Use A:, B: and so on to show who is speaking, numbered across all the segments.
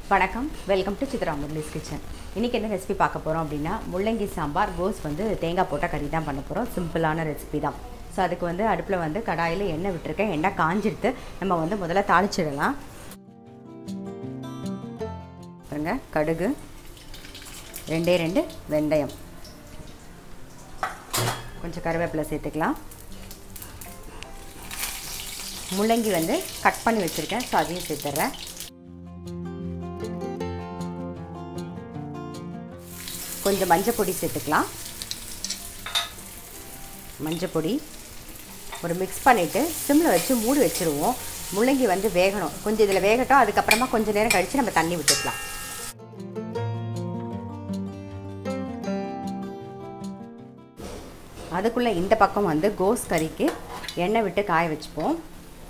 A: வணக்கம் welcome to Chitra Murali's kitchen இன்றைக்கி என்ன ரெசிபி பார்க்க போகிறோம் அப்படின்னா முள்ளங்கி சாம்பார் கோஸ் வந்து தேங்காய் போட்ட கறி தான் பண்ண போகிறோம் சிம்பிளான ரெசிபி தான் ஸோ அதுக்கு வந்து அடுப்பில் வந்து கடாயில் எண்ணெய் விட்டுருக்கேன் எண்ணெய் காஞ்சிடுத்து நம்ம வந்து முதல்ல தாளிச்சிடலாம் பாருங்க கடுகு ரெண்டே ரெண்டு வெந்தயம் கொஞ்சம் கருவேப்பிலை சேர்த்துக்கலாம் முள்ளங்கி வந்து கட் பண்ணி வச்சுருக்கேன் ஸோ அதையும் சேர்த்துட்றேன் கொஞ்சம் மஞ்சள் பொடி சேர்த்துக்கலாம் மஞ்சள் பொடி ஒரு மிக்ஸ் பண்ணிவிட்டு சிம்மில் வச்சு மூடி வச்சுருவோம் முள்ளங்கி வந்து வேகணும் கொஞ்சம் இதில் வேகட்டும் அதுக்கப்புறமா கொஞ்சம் நேரம் கழித்து நம்ம தண்ணி விட்டுக்கலாம் அதுக்குள்ளே இந்த பக்கம் வந்து கோஸ் கறிக்கு எண்ணெய் விட்டு காய வச்சுப்போம்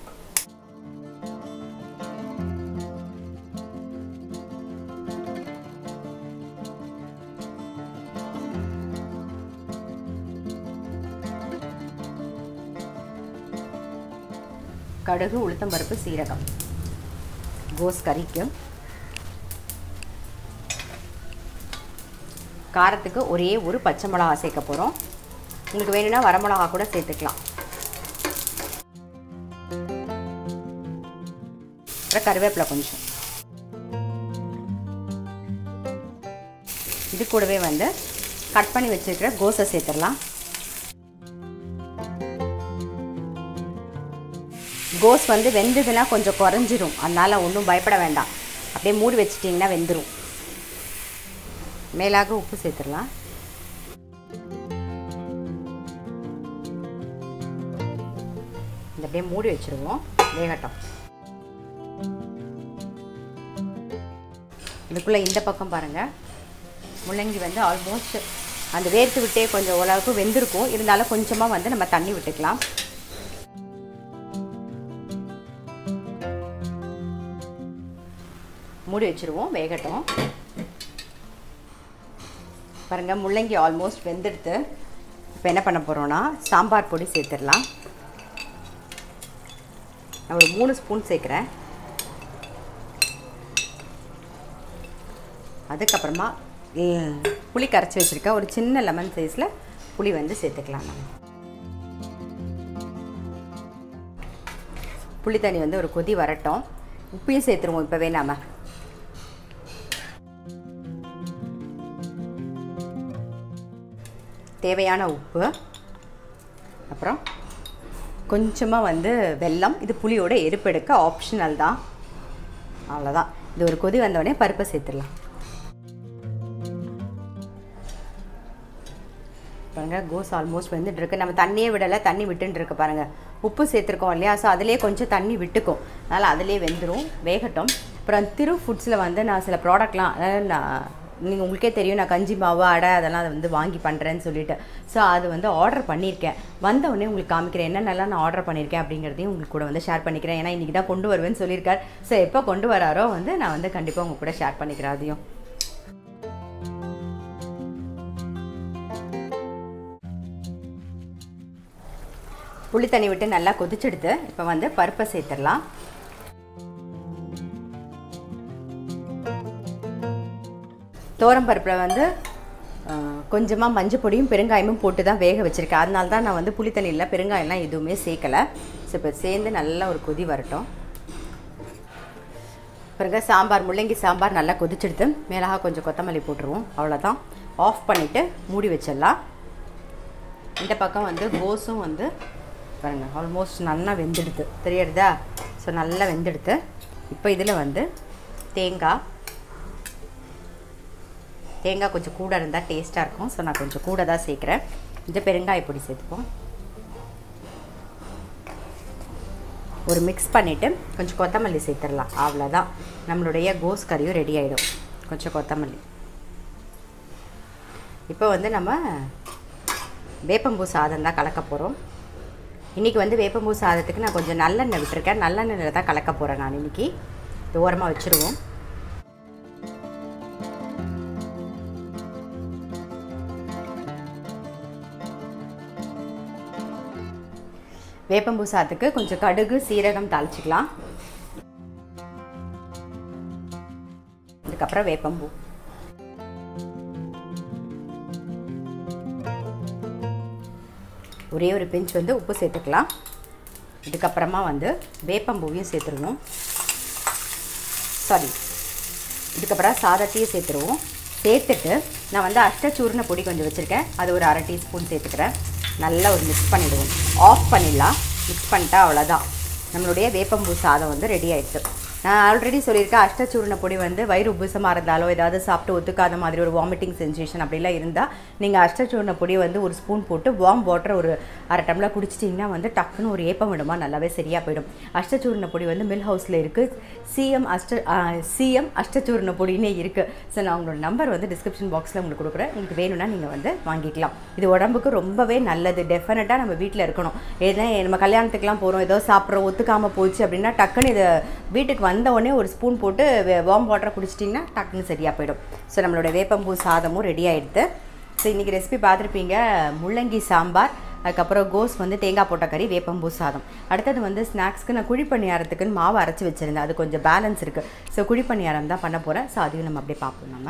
A: கடுகு உளுத்தம்பருப்பு சீரகம் கோஸ் கறிக்கு காரத்துக்கு ஒரே ஒரு பச்சை மிளகா சேர்க்க போகிறோம் உங்களுக்கு வேணும்னா வரமிளகா கூட சேர்த்துக்கலாம் அப்புறம் கருவேப்பிலை கொஞ்சம் இது கூடவே வந்து கட் பண்ணி வச்சுருக்கிற கோஸை சேர்த்துடலாம் கோஸ் வந்து வெந்ததுன்னா கொஞ்சம் குறைஞ்சிரும் அதனால் ஒன்றும் பயப்பட வேண்டாம் அப்படியே மூடி வச்சிட்டிங்கன்னா வெந்துடும் மேலாக உப்பு சேர்த்துடலாம் இந்த அப்படியே மூடி வச்சுருவோம் வேகட்டும் இதுக்குள்ளே இந்த பக்கம் பாருங்கள் முள்ளங்கி வந்து ஆல்மோஸ்ட் அந்த வேர்த்து விட்டே கொஞ்சம் ஓரளவுக்கு வெந்திருக்கும் இருந்தாலும் கொஞ்சமாக வந்து நம்ம தண்ணி விட்டுக்கலாம் மூடி வச்சுருவோம் வேகட்டும் பாருங்கள் முள்ளங்கி ஆல்மோஸ்ட் வெந்துடுத்து இப்போ என்ன பண்ண போகிறோன்னா சாம்பார் பொடி சேர்த்துடலாம் நான் ஒரு மூணு ஸ்பூன் சேர்க்குறேன் அதுக்கப்புறமா புளி கரைச்சி வச்சுருக்கேன் ஒரு சின்ன லெமன் சைஸில் புளி வந்து சேர்த்துக்கலாம் நம்ம புளி தண்ணி வந்து ஒரு கொதி வரட்டும் உப்பையும் சேர்த்துருவோம் இப்போ வேணாம தேவையான உப்பு அப்புறம் கொஞ்சமாக வந்து வெல்லம் இது புளியோட எரிப்பெடுக்க ஆப்ஷனல் தான் அவ்வளோதான் இது ஒரு கொதி வந்தோடனே பருப்பை சேர்த்துடலாம் பாருங்கள் கோஸ் ஆல்மோஸ்ட் வந்துட்டு இருக்கு நம்ம தண்ணியே விடலை தண்ணி விட்டுன்னு இருக்கு பாருங்கள் உப்பு சேர்த்துருக்கோம் இல்லையா ஸோ அதிலே கொஞ்சம் தண்ணி விட்டுக்கும் அதனால் அதிலே வெந்துடும் வேகட்டும் அப்புறம் திரு ஃபுட்ஸில் வந்து நான் சில ப்ராடக்ட்லாம் அதாவது நான் நீங்கள் உங்களுக்கே தெரியும் நான் கஞ்சி மாவு அடை அதெல்லாம் அதை வந்து வாங்கி பண்ணுறேன்னு சொல்லிட்டு ஸோ அது வந்து ஆர்டர் பண்ணியிருக்கேன் வந்த உடனே உங்களுக்கு காமிக்கிறேன் என்னென்னலாம் நான் ஆர்டர் பண்ணியிருக்கேன் அப்படிங்கிறதையும் உங்களுக்கு கூட வந்து ஷேர் பண்ணிக்கிறேன் ஏன்னா இன்றைக்கி தான் கொண்டு வருவேன்னு சொல்லியிருக்கார் ஸோ எப்போ கொண்டு வராரோ வந்து நான் வந்து கண்டிப்பாக உங்கள் கூட ஷேர் பண்ணிக்கிறேன் அதையும் புளி தண்ணி விட்டு நல்லா கொதிச்செடுத்து இப்போ வந்து பருப்பை சேர்த்துடலாம் தோரம் பருப்பில் வந்து கொஞ்சமாக மஞ்சள் பொடியும் பெருங்காயமும் போட்டு தான் வேக வச்சுருக்கேன் அதனால தான் நான் வந்து புளி தண்ணியில் பெருங்காயம்லாம் எதுவுமே சேர்க்கலை ஸோ இப்போ சேர்ந்து நல்லா ஒரு கொதி வரட்டும் பிறகு சாம்பார் முள்ளங்கி சாம்பார் நல்லா கொதிச்செடுத்து மேலாக கொஞ்சம் கொத்தமல்லி போட்டுருவோம் அவ்வளோதான் ஆஃப் பண்ணிவிட்டு மூடி வச்சிடலாம் இந்த பக்கம் வந்து கோஸும் வந்து பாருங்கள் ஆல்மோஸ்ட் நல்லா வெந்துடுது தெரியறதா ஸோ நல்லா வெந்துடுது இப்போ இதில் வந்து தேங்காய் தேங்காய் கொஞ்சம் கூட இருந்தால் டேஸ்ட்டாக இருக்கும் ஸோ நான் கொஞ்சம் கூட தான் சேர்க்குறேன் இந்த பெருங்காய பொடி சேர்த்துப்போம் ஒரு மிக்ஸ் பண்ணிவிட்டு கொஞ்சம் கொத்தமல்லி சேர்த்துடலாம் அவ்வளோதான் நம்மளுடைய கோஸ் கறியும் ரெடி ஆகிடும் கொஞ்சம் கொத்தமல்லி இப்போ வந்து நம்ம வேப்பம்பூ சாதம் தான் கலக்க போகிறோம் இன்றைக்கி வந்து வேப்பம்பூ சாதத்துக்கு நான் கொஞ்சம் நல்லெண்ணெய் விட்டுருக்கேன் நல்லெண்ணெயில் தான் கலக்க போகிறேன் நான் இன்றைக்கி ஓரமாக வச்சுருவோம் வேப்பம்பூ சாத்துக்கு கொஞ்சம் கடுகு சீரகம் தாளிச்சிக்கலாம் இதுக்கப்புறம் வேப்பம்பூ ஒரே ஒரு பிஞ்ச் வந்து உப்பு சேர்த்துக்கலாம் இதுக்கப்புறமா வந்து வேப்பம்பூவையும் சேர்த்துருவோம் சாரி இதுக்கப்புறம் சாதத்தையும் சேர்த்துருவோம் சேர்த்துட்டு நான் வந்து அஷ்டச்சூர்ண பொடி கொஞ்சம் வச்சுருக்கேன் அது ஒரு அரை டீஸ்பூன் சேர்த்துக்கிறேன் நல்லா ஒரு மிக்ஸ் பண்ணிவிடுவோம் ஆஃப் பண்ணிடலாம் மிக்ஸ் பண்ணிட்டா அவ்வளோதான் நம்மளுடைய வேப்பம்பூ சாதம் வந்து ரெடி ஆயிடுச்சு நான் ஆல்ரெடி சொல்லியிருக்கேன் அஷ்டச்சூர்ண பொடி வந்து வயிறு உப்புசமாக இருந்தாலோ ஏதாவது சாப்பிட்டு ஒத்துக்காத மாதிரி ஒரு வாமிட்டிங் சென்சேஷன் அப்படிலாம் இருந்தால் நீங்கள் அஷ்டச்சூர்ண பொடி வந்து ஒரு ஸ்பூன் போட்டு வார்ம் வாட்டர் ஒரு அரை டம்ளர் குடிச்சிட்டிங்கன்னா வந்து டக்குன்னு ஒரு ஏப்பம் விடுமா நல்லாவே சரியாக போயிடும் அஷ்டச்சூர்ண பொடி வந்து மில் ஹவுஸில் இருக்குது சிஎம் அஷ்ட சிஎம் அஷ்டச்சூர்ண பொடினே இருக்குது ஸோ நான் உங்களோட நம்பர் வந்து டிஸ்கிரிப்ஷன் பாக்ஸில் உங்களுக்கு கொடுக்குறேன் உங்களுக்கு வேணும்னா நீங்கள் வந்து வாங்கிக்கலாம் இது உடம்புக்கு ரொம்பவே நல்லது டெஃபினட்டாக நம்ம வீட்டில் இருக்கணும் ஏன்னா நம்ம கல்யாணத்துக்குலாம் போகிறோம் ஏதோ சாப்பிட்றோம் ஒத்துக்காமல் போச்சு அப்படின்னா டக்குன்னு இது வீட்டுக்கு வந்த உடனே ஒரு ஸ்பூன் போட்டு வார்ம் வாட்டர் குடிச்சிட்டிங்கன்னா டக்குன்னு சரியாக போயிடும் ஸோ நம்மளோட வேப்பம்பூ சாதமும் ரெடி ஆகிடுது ஸோ இன்றைக்கி ரெசிபி பார்த்துருப்பீங்க முள்ளங்கி சாம்பார் அதுக்கப்புறம் கோஸ் வந்து தேங்காய் போட்ட கறி வேப்பம்பூ சாதம் அடுத்தது வந்து ஸ்நாக்ஸ்க்கு நான் குழிப்பணியாரத்துக்குன்னு மாவு அரைச்சி வச்சுருந்தேன் அது கொஞ்சம் பேலன்ஸ் இருக்குது ஸோ குழிப்பணியாரம் தான் பண்ண போகிறேன் ஸோ அதையும் நம்ம அப்படியே பார்ப்போம் நம்ம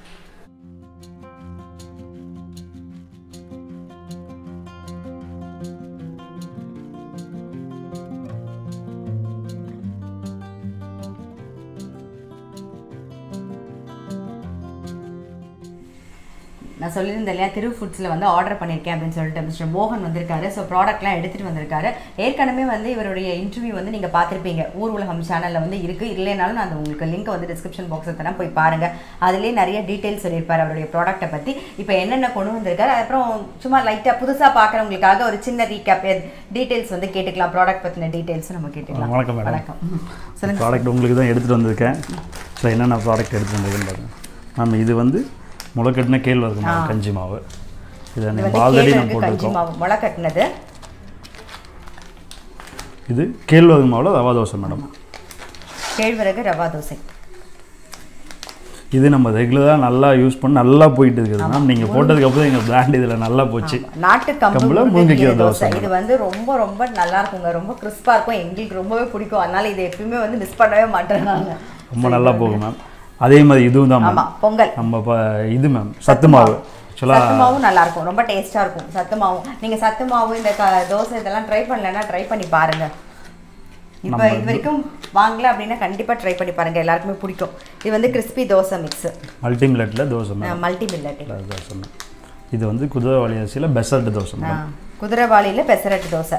A: நான் சொல்லியிருந்தேன் இல்லையா திரு ஃபுட்ஸில் வந்து ஆர்டர் பண்ணியிருக்கேன் அப்படின்னு சொல்லிட்டு மிஸ்டர் மோகன் வந்திருக்காரு ஸோ ப்ராடக்ட்லாம் எடுத்துகிட்டு வந்திருக்காரு ஏற்கனவே வந்து இவருடைய இன்டர்வியூ வந்து நீங்கள் பார்த்துருப்பீங்க ஊர் உலகம் சேனலில் வந்து இருக்குது இல்லைனாலும் நான் அந்த உங்களுக்கு லிங்க் வந்து டிஸ்கிரிப்ஷன் பாக்ஸில் தரேன் போய் பாருங்கள் அதுலேயே நிறைய டீட்டெயில்ஸ் சொல்லியிருப்பார் அவருடைய ப்ராடக்ட்டை பற்றி இப்போ என்னென்ன கொண்டு வந்திருக்காரு அப்புறம் சும்மா லைட்டாக புதுசாக பார்க்குறவங்களுக்காக ஒரு சின்ன ரீகேப் டீட்டெயில்ஸ் வந்து கேட்டுக்கலாம் ப்ராடக்ட் பற்றின டீட்டெயில்ஸும் நம்ம கேட்டுக்கலாம்
B: வணக்கம் மேடம்
A: வணக்கம் சொல்லுங்கள்
B: ப்ராடக்ட் உங்களுக்கு தான் எடுத்துகிட்டு வந்திருக்கேன் ஸோ என்னென்ன ப்ராடக்ட் எடுத்துகிட்டு வந்திருக்கேன்னு பாருங்க மேம் இது வந்து முளைக்கட்டின கேழ்வரகு மாவு கஞ்சி மாவு இதை
A: இது
B: நம்ம
A: வந்து
B: ஆல்ரெடி நம்ம
A: கேழ்வரகு கஞ்சி
B: போட்டிருக்கோம்
A: மாவு முளை கட்டினது
B: இது கேழ்வரகு மாவில் ரவா தோசை மேடம்
A: கேழ்வரகு ரவா தோசை
B: இது நம்ம ரெகுலராக நல்லா யூஸ் பண்ணி நல்லா போயிட்டு இருக்குது மேம் நீங்கள் போட்டதுக்கப்புறம் எங்கள் பிராண்ட் இதில் நல்லா போச்சு
A: நாட்டு கம்பு
B: கம்புல
A: முருங்கைக்கீரை
B: முருங்கைக்கீரை
A: தோசை
B: தோசை.
A: இது வந்து ரொம்ப ரொம்ப நல்லா இருக்குங்க ரொம்ப கிறிஸ்பா இருக்கும் எங்களுக்கு ரொம்பவே பிடிக்கும் அதனால இதை எப்பயுமே வந்து மிஸ் பண்ணவே மாட்டேன் நான்
B: ரொம்ப நல்லா போகும் மேம் அதே மாதிரி இதுவும் தான் மேம்
A: ஆமா பொங்கல்
B: நம்ம இப்போ இது மேம் சத்து மாவு ஆக்சுவலாக
A: சத்து மாவும் நல்லா இருக்கும் ரொம்ப டேஸ்டா இருக்கும் சத்து மாவும் நீங்க சத்து மாவு இந்த க- தோசை இதெல்லாம் ட்ரை பண்ணலன்னா ட்ரை பண்ணி பாருங்க இப்போ இது வரைக்கும் வாங்கல அப்படின்னா கண்டிப்பா ட்ரை பண்ணி பாருங்க எல்லாருக்குமே பிடிக்கும் இது வந்து கிறிஸ்பி தோசை மிக்ஸ்
B: மல்டி மில்லட்டில் dosa ma'am
A: multi millet
B: dosa ma'am இது வந்து குதிரைவாளி அரிசியில் பெசல்ட் தோசை மேம்
A: குதிரைவாளியில பெசரட்டு தோசை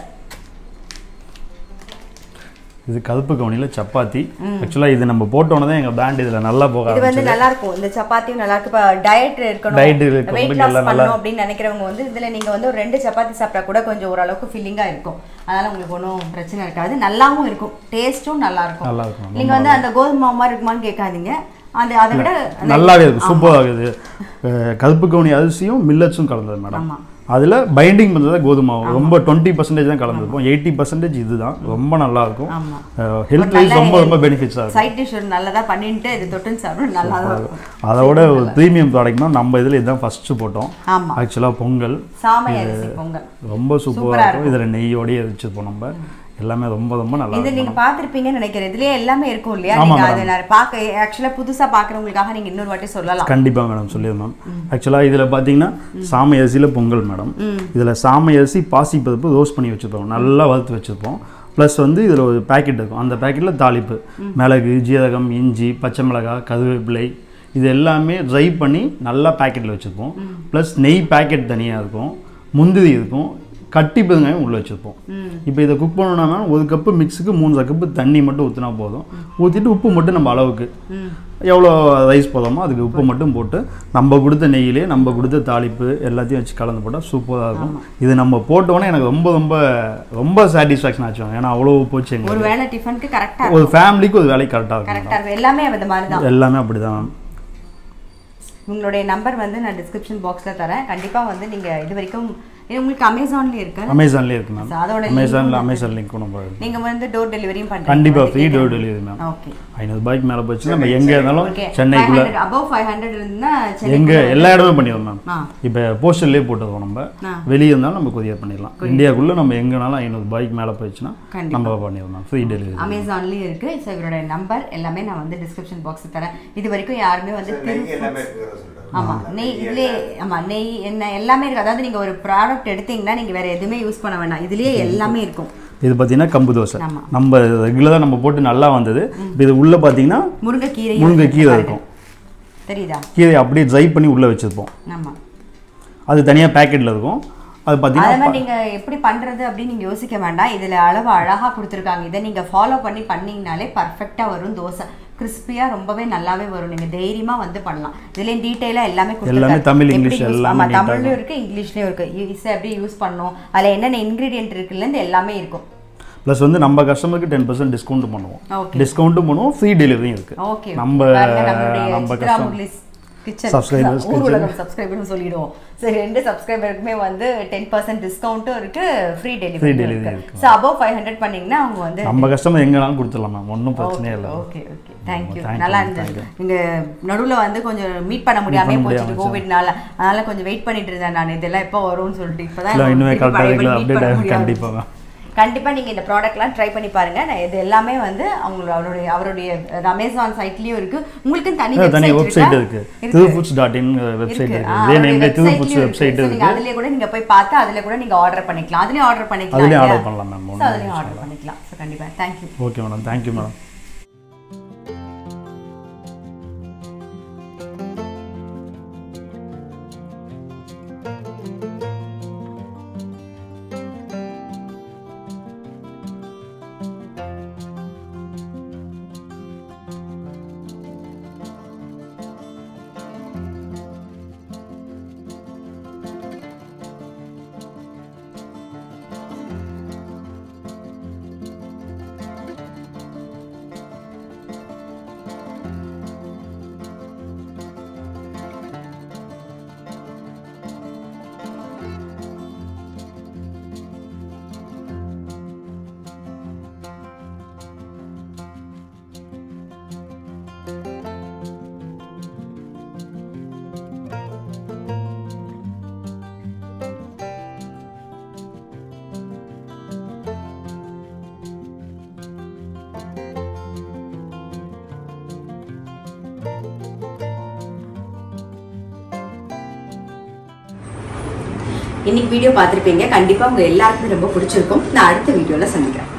B: இது கருப்பு கவுனியில் சப்பாத்தி ஆக்சுவலாக இது நம்ம போட்டோன்னே தான் எங்கள் பிராண்ட் இதில் நல்லா போக
A: இது வந்து நல்லா இருக்கும் இந்த சப்பாத்தியும் நல்லா இருக்கு இப்போ டயட் இருக்கணும்
B: Diet இருக்கவங்களுக்கு
A: வெயிட் லாஸ்
B: எல்லாம் நல்லா-
A: பண்ணணும் அப்படின்னு நினைக்கிறவங்க வந்து இதுல நீங்க வந்து ஒரு ரெண்டு சப்பாத்தி சாப்பிட்டா கூட கொஞ்சம் ஓரளவுக்கு ஃபில்லிங்கா இருக்கும் அதனால உங்களுக்கு ஒன்றும் பிரச்சனை இருக்காது நல்லாவும் இருக்கும் டேஸ்ட்டும் நல்லா இருக்கும்
B: நல்லா இருக்கும்
A: நீங்க வந்து அந்த கோதுமை மாவு மாதிரி இருக்குமான்னு கேட்காதீங்க அது அதை விட அந்த-
B: நல்லாவே இருக்கும் சூப்பராக இருக்குது அஹ் கருப்பு கவுனி அரிசியும் மில்லட்ஸும் கலந்தது மேடம்
A: ஆமா
B: அதில் பைண்டிங் பண்ணுறது கோதுமை மாவு ரொம்ப டுவெண்ட்டி பர்சன்டேஜ் தான் கலந்துருப்போம் எயிட்டி பர்சன்டேஜ் இதுதான் ரொம்ப நல்லா இருக்கும்
A: ஆமா
B: ஹெல்த் வைஸ் ரொம்ப ரொம்ப பெனிஃபிட்ஸாக இருக்கும்
A: சைட் டிஷ் நல்லதா பண்ணிட்டு இது தொட்டுன்னு சாப்பிடும் நல்லா தான் இருக்கும்
B: அதோட ஒரு ப்ரீமியம் ப்ராடக்ட்னா நம்ம இதில் இதுதான் ஃபஸ்ட்டு போட்டோம்
A: ஆமா
B: ஆக்சுவலாக பொங்கல்
A: சாமை அரிசி பொங்கல்
B: ரொம்ப சூப்பராக இருக்கும் இதில் நெய்யோடய வச்சுருப்போம் நம்ம எல்லாமே ரொம்ப ரொம்ப நல்லா
A: இது
B: இருக்கும்
A: நீங்க பாத்திருப்பீங்கன்னு நினைக்கிறேன் இதுலயே எல்லாமே இருக்கும் இல்லையா
B: ஆமா,
A: நீங்க அது நான் பார்க்க ஆக்சுவலா புதுசா பாக்குறவங்களுக்காக நீங்க இன்னொரு வாட்டி சொல்லலாம்
B: கண்டிப்பாக மேடம் சொல்லிடுறோம் ஆக்சுவலாக இதில் பார்த்தீங்கன்னா சாமை அரிசியில் பொங்கல் மேடம் இதில் சாமை அரிசி பாசிப்பருப்பு ரோஸ்ட் பண்ணி வச்சுருப்போம் நல்லா வறுத்து வச்சுருப்போம் ப்ளஸ் வந்து இதில் ஒரு பேக்கெட் இருக்கும் அந்த பேக்கெட்டில் தாளிப்பு மிளகு ஜீரகம் இஞ்சி பச்சை மிளகாய் கருவேப்பிலை இது எல்லாமே ட்ரை பண்ணி நல்லா பேக்கெட்டில் வச்சுருப்போம் ப்ளஸ் நெய் பேக்கெட் தனியாக இருக்கும் முந்திரி இருக்கும் கட்டி பெருங்காயம் உள்ளே வச்சுருப்போம் இப்போ இதை குக் பண்ணணும்னா ஒரு கப்பு மிக்ஸுக்கு மூணு கப்பு தண்ணி மட்டும் ஊற்றினா போதும் ஊற்றிட்டு உப்பு மட்டும் நம்ம அளவுக்கு எவ்வளோ ரைஸ் போதுமோ அதுக்கு உப்பு மட்டும் போட்டு நம்ம கொடுத்த நெய்யிலே நம்ம கொடுத்த தாளிப்பு எல்லாத்தையும் வச்சு கலந்து போட்டால் சூப்பராக இருக்கும் இது நம்ம போட்டோன்னே எனக்கு ரொம்ப ரொம்ப ரொம்ப சாட்டிஸ்ஃபேக்ஷன் ஆச்சு ஏன்னா அவ்வளோ போச்சு எங்களுக்கு
A: ஒரு வேளை டிஃபனுக்கு கரெக்டா
B: ஒரு ஃபேமிலிக்கு ஒரு வேலைக்கு கரெக்டாக இருக்கும்
A: கரெக்டா இருக்கும் எல்லாமே அந்த மாதிரி தான்
B: எல்லாமே அப்படி தான்
A: உங்களுடைய நம்பர் வந்து நான் டிஸ்கிரிப்ஷன் பாக்ஸில் தரேன் கண்டிப்பாக வந்து நீங்கள் இது வரைக்கும் இது உங்களுக்கு அமேசான்லயே இருக்கா
B: அமேசான்லேயே இருக்கு மேம்
A: So, அதோட
B: அமேசானில் அமேசான் லிங்க் நம்ம இருக்கு.
A: நீங்க வந்து டோர் டெலிவரியும் பண்றீங்க
B: கண்டிப்பாக free door delivery ma'am
A: okay
B: ஐநூறுபாய்க்கு மேலே போச்சுன்னா நம்ம எங்கே இருந்தாலும்
A: ஓகே
B: சென்னைக்குள்ளே
A: அபவ் ஃபைவ் ஹண்ட்ரட் இருந்தா சென்னை
B: எங்கே எல்லா இடமே பண்ணிடுவோம் மேம்
A: ஆ
B: இப்போ போஸ்டர்லேயே போட்டுருவோம் நம்ம
A: ஆ.
B: வெளியே இருந்தாலும் நம்ம கொரியர் பண்ணிடலாம் இந்தியாக்குள்ளே நம்ம எங்கேனாலும் ஐநூறுபாய்க்கு மேலே போயிடுச்சுன்னா
A: கண்டிப்பா.
B: நம்ம பண்ணிடுவோம் மேம் ஃப்ரீ டெலிவரி
A: அமேசான்லயும் இருக்கு ஸோ இவரோட நம்பர் எல்லாமே நான் வந்து டிஸ்கிரிப்ஷன் பாக்ஸ் தரேன் இது வரைக்கும் யாருமே வந்து திரு
C: நெய் எல்லாமே இருக்குதுன்னு சொல்லிட்டாங்க.
A: ஆமா நெய் இதுலயே ஆமா நெய் என்ன எல்லாமே இருக்கு அதாவது நீங்க ஒரு ப்ராடக்ட் எடுத்தீங்கன்னா நீங்க வேற எதுவுமே யூஸ் பண்ண வேண்டாம் இதுலயே எல்லாமே இருக்கும்
B: இது பார்த்தீங்கன்னா கம்பு தோசை
A: ஆமா.
B: நம்ம ரெகுலராக நம்ம போட்டு நல்லா வந்தது இப்போ இது உள்ளே பார்த்தீங்கன்னா
A: முருங்கைக்கீரை
B: முருங்கைக்கீரை
A: பாருங்க.
B: இருக்கும்.
A: தெரியுதா
B: கீரை அப்படியே ட்ரை பண்ணி உள்ளே வச்சுருப்போம்
A: ஆமா
B: அது தனியாக பேக்கெட்டில் இருக்கும் அது
A: அதே
B: பார்த்தீங்கன்னா
A: மாதிரி நீங்க எப்படி பண்றது அப்படின்னு நீங்க யோசிக்க வேண்டாம் இதுல அளவு அழகா கொடுத்துருக்காங்க இதை நீங்க ஃபாலோ பண்ணி பண்ணீங்கனாலே பர்ஃபெக்டா வரும் தோசை கிறிஸ்பியா ரொம்பவே நல்லாவே வரும் நீங்க தைரியமா வந்து பண்ணலாம் இதுலயும் டீடைலா எல்லாமே
B: எல்லாமே தமிழ்,
A: எப்படி
B: இங்கிலீஷ்
A: use-
B: எல்லாமே
A: ஆமா
B: neat ஆ
A: தமிழ்லயும் இருக்கு இங்கிலீஷ்லயும் இருக்கு ஈஸியா எப்படி யூஸ் பண்ணணும் அதுல என்னென்ன இன்கிரீடியன்ட் இருக்குல்ல இருந்து எல்லாமே இருக்கும்
B: ப்ளஸ் வந்து நம்ம கஸ்டமருக்கு டென் பர்சன்ட் டிஸ்கவுண்ட் பண்ணுவோம்
A: ஓகே
B: டிஸ்கவுண்ட்டும் பண்ணுவோம் ஃப்ரீ டெலிவரியும் இருக்குது
A: ஓகே
B: நம்ம
A: நம்மளுடைய
B: நம்ம
A: Chitra
B: custom-
A: Murali's kitchen
B: Subscribers
A: ஊர் உலகம் சப்ஸ்கிரைபர்னு சொல்லிடுவோம் சரி ரெண்டு சப்ஸ்கிரைபருக்குமே வந்து டென் பர்சன்ட் டிஸ்கவுண்ட்டும் இருக்கு ஃப்ரீ டெலிவரி
B: delivery
A: இருக்கு
B: இருக்கு.
A: ஸோ அபவ் ஃபைவ் ஹண்ட்ரட் பண்ணீங்கன்னா அவங்க வந்து
B: நம்ம கஸ்டமர் எங்கேனாலும் கொடுத்துடலாம் மேம் ஒன்றும் பிரச்சனையே இல்லை
A: okay okay thank you
B: Thank you,
A: நல்லா
B: thank
A: இருந்தது இங்க நடுவுல வந்து கொஞ்சம் மீட் பண்ண முடியாம
B: பண்ண
A: போச்சு
B: முடியாம
A: கோவிட்னால அதனால கொஞ்சம் வெயிட் பண்ணிட்டு இருந்தேன் நான் இதெல்லாம் எப்போ வரும்னு சொல்லிட்டு இப்பதான்
B: இல்லை இன்னுமே
A: திருப்பி
B: கரெக்டாக
A: பழையபடி
B: இருக்குல்ல
A: meet பண்ண
B: அப்டேட்
A: முடியாம
B: கண்டிப்பாக மேம்
A: கண்டிப்பா நீங்க இந்த ப்ராடக்ட்லாம் ட்ரை பண்ணி பாருங்க நான் இது எல்லாமே வந்து அவங்களோட அவருடைய அவருடைய அமேசான் சைட்லயும் இருக்கு உங்களுக்கு தனி
B: தனி
A: website
B: வெப்சைட்
A: இருக்கா?
B: இருக்கு திருஃபுட்ஸ் டாட் இன் வெப்சைட்
A: இருக்கு. ஆ,
B: இருக்கு இதே
A: அவருடைய
B: நேம்ல திருஃபுட்ஸ்
A: websiteலயும்
B: வெப்சைட்
A: இருக்கு. So, நீங்க
B: இருக்கு
A: அதுலயே கூட நீங்க போய் பார்த்து அதுல கூட நீங்க ஆர்டர் பண்ணிக்கலாம் அதுலயும் ஆர்டர் பண்ணிக்கலாம்
B: அதுலயும்
A: இல்லையா?
B: order பண்ணலாம் ma'am.
A: So,
B: ஒண்ணும்
A: அதுலயும் ஆர்டர் பண்ணிக்கலாம் ஸோ கண்டிப்பா thank you
B: okay madam thank you madam
A: இன்னைக்கு வீடியோ பார்த்துருப்பீங்க கண்டிப்பா உங்க எல்லாருக்குமே ரொம்ப பிடிச்சிருக்கும் நான் அடுத்த வீடியோல சந்திக்கிறேன்